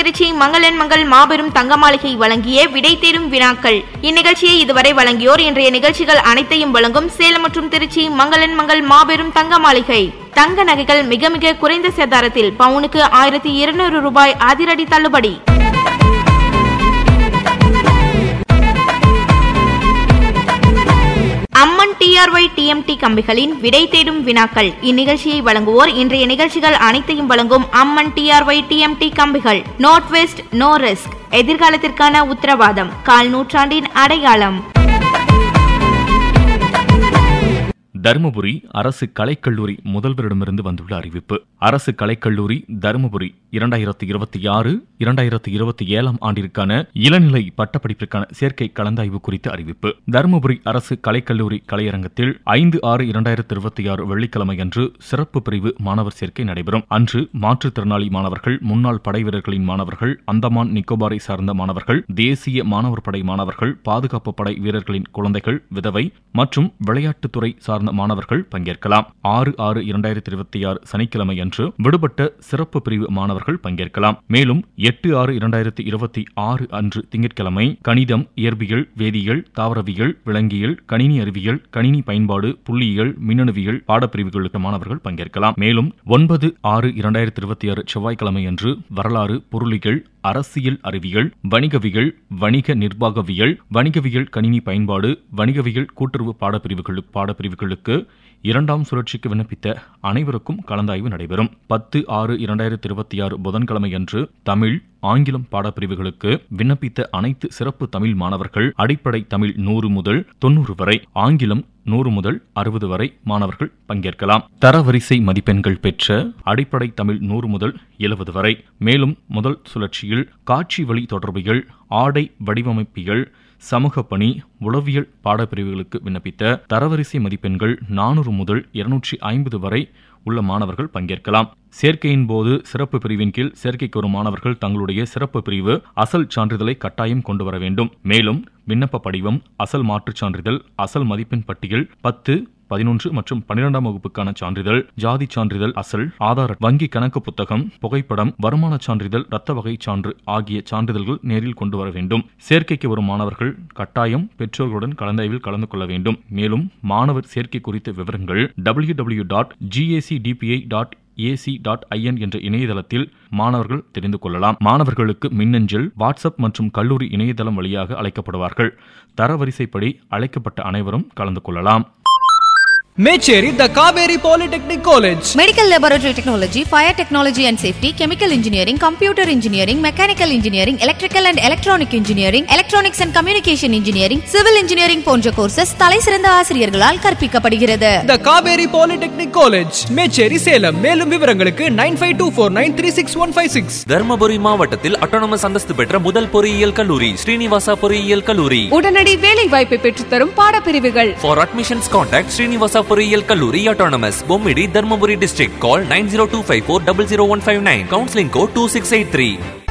திருச்சி மங்களன் மங்கள் மாபெரும் தங்க மாளிகை வழங்கிய விடை தேடும் வினாக்கள் இந்நிகழ்ச்சியை இதுவரை வழங்கியோர் இன்றைய நிகழ்ச்சிகள் அனைத்தையும் வழங்கும் சேலம் மற்றும் திருச்சி மங்களன் மங்கள் மாபெரும் தங்க மாளிகை தங்க நகைகள் மிக மிக குறைந்த சேதாரத்தில் பவுனுக்கு ஆயிரத்தி இருநூறு ரூபாய் அதிரடி தள்ளுபடி அம்மன் டிஆர்ஒய் டிஎம்டி கம்பிகளின் விடை தேடும் வினாக்கள் இந்நிகழ்ச்சியை வழங்குவோர் இன்றைய நிகழ்ச்சிகள் அனைத்தையும் வழங்கும் அம்மன் டிஆர்ஒய் டிஎம்டி கம்பிகள் நோட் வெஸ்ட் நோ ரிஸ்க் எதிர்காலத்திற்கான உத்தரவாதம் கால் நூற்றாண்டின் அடையாளம் தருமபுரி அரசு கலைக்கல்லூரி முதல்வரிடமிருந்து வந்துள்ள அறிவிப்பு அரசு கலைக்கல்லூரி தருமபுரி இரண்டாயிரத்தி இருபத்தி ஆறு இரண்டாயிரத்தி இருபத்தி ஏழாம் ஆண்டிற்கான இளநிலை பட்டப்படிப்பிற்கான சேர்க்கை கலந்தாய்வு குறித்த அறிவிப்பு தருமபுரி அரசு கலைக்கல்லூரி கலையரங்கத்தில் ஐந்து ஆறு இரண்டாயிரத்தி இருபத்தி ஆறு வெள்ளிக்கிழமை அன்று சிறப்பு பிரிவு மாணவர் சேர்க்கை நடைபெறும் அன்று மாற்றுத்திறனாளி மாணவர்கள் முன்னாள் படை வீரர்களின் மாணவர்கள் அந்தமான் நிக்கோபாரை சார்ந்த மாணவர்கள் தேசிய மாணவர் படை மாணவர்கள் பாதுகாப்பு படை வீரர்களின் குழந்தைகள் விதவை மற்றும் விளையாட்டுத்துறை சார்ந்த மாணவர்கள் பங்கேற்கலாம் ஆறு ஆறு இரண்டாயிரத்தி இருபத்தி ஆறு சனிக்கிழமை அன்று விடுபட்ட சிறப்பு பிரிவு மாணவர்கள் பங்கேற்கலாம் மேலும் எட்டு ஆறு இரண்டாயிரத்தி இருபத்தி ஆறு அன்று திங்கட்கிழமை கணிதம் இயற்பியல் வேதியியல் தாவரவியல் விலங்கியல் கணினி அறிவியல் கணினி பயன்பாடு புள்ளியியல் மின்னணுவியல் பாடப்பிரிவுகளுக்கு மாணவர்கள் பங்கேற்கலாம் மேலும் ஒன்பது ஆறு இரண்டாயிரத்தி இருபத்தி ஆறு செவ்வாய்க்கிழமை அன்று வரலாறு பொருளியல் அரசியல் அறிவியல் வணிகவியல் வணிக நிர்வாகவியல் வணிகவியல் கணினி பயன்பாடு வணிகவியல் கூட்டுறவு பாடப்பிரிவுகளுக்கு பாடப்பிரிவுகளுக்கு இரண்டாம் சுழற்சிக்கு விண்ணப்பித்த அனைவருக்கும் கலந்தாய்வு நடைபெறும் பத்து ஆறு இரண்டாயிரத்தி இருபத்தி ஆறு புதன்கிழமை அன்று தமிழ் ஆங்கிலம் பாடப்பிரிவுகளுக்கு விண்ணப்பித்த அனைத்து சிறப்பு தமிழ் மாணவர்கள் அடிப்படை தமிழ் நூறு முதல் தொன்னூறு வரை ஆங்கிலம் நூறு முதல் அறுபது வரை மாணவர்கள் பங்கேற்கலாம் தரவரிசை மதிப்பெண்கள் பெற்ற அடிப்படை தமிழ் நூறு முதல் எழுபது வரை மேலும் முதல் சுழற்சியில் காட்சி வழி தொடர்பியல் ஆடை வடிவமைப்பியல் சமூக பணி உளவியல் பாடப்பிரிவுகளுக்கு விண்ணப்பித்த தரவரிசை மதிப்பெண்கள் நானூறு முதல் இருநூற்றி ஐம்பது வரை உள்ள மாணவர்கள் பங்கேற்கலாம் சேர்க்கையின் போது சிறப்பு பிரிவின் கீழ் சேர்க்கைக்கு வரும் மாணவர்கள் தங்களுடைய சிறப்பு பிரிவு அசல் சான்றிதழை கட்டாயம் கொண்டு வர வேண்டும் மேலும் விண்ணப்ப படிவம் அசல் மாற்றுச் சான்றிதழ் அசல் மதிப்பெண் பட்டியல் பத்து பதினொன்று மற்றும் பன்னிரெண்டாம் வகுப்புக்கான சான்றிதழ் ஜாதி சான்றிதழ் அசல் ஆதார் வங்கி கணக்கு புத்தகம் புகைப்படம் வருமான சான்றிதழ் இரத்த வகை சான்று ஆகிய சான்றிதழ்கள் நேரில் கொண்டு வர வேண்டும் சேர்க்கைக்கு வரும் மாணவர்கள் கட்டாயம் பெற்றோர்களுடன் கலந்தாய்வில் கலந்து கொள்ள வேண்டும் மேலும் மாணவர் சேர்க்கை குறித்த விவரங்கள் W W dot GAC DPI dot AC dot IN என்ற இணையதளத்தில் மாணவர்கள் தெரிந்து கொள்ளலாம் மாணவர்களுக்கு மின்னஞ்சல் வாட்ஸ்அப் மற்றும் கல்லூரி இணையதளம் வழியாக அழைக்கப்படுவார்கள் தரவரிசைப்படி அழைக்கப்பட்ட அனைவரும் கலந்து கொள்ளலாம் Mecheri the Kaveri polytechnic college Medical Laboratory Technology, Fire Technology and Safety, Chemical Engineering, Computer Engineering, Mechanical Engineering, Electrical and Electronic Engineering, Electronics and Communication Engineering, Civil Engineering போன்ற கோர்சஸ் தலை சிறந்த ஆசிரியர்களால் கற்பிக்கப்படுகிறது the Kaveri polytechnic college Mecheri Salem மேலும் விவரங்களுக்கு nine five two four nine three six one five six Dharmapuri மாவட்டத்தில் autonomous அந்தஸ்து பெற்ற முதல் பொறியியல் கல்லூரி ஸ்ரீனிவாசா பொறியியல் கல்லூரி உடனடி வேலை வாய்ப்பை பெற்றுத்தரும் பாடப்பிரிவுகள் For admissions, contact Srinivasa பொறியியல் கல்லூரி autonomous Bommidi Dharmapuri district. Call 9025400159. Counseling code 2683.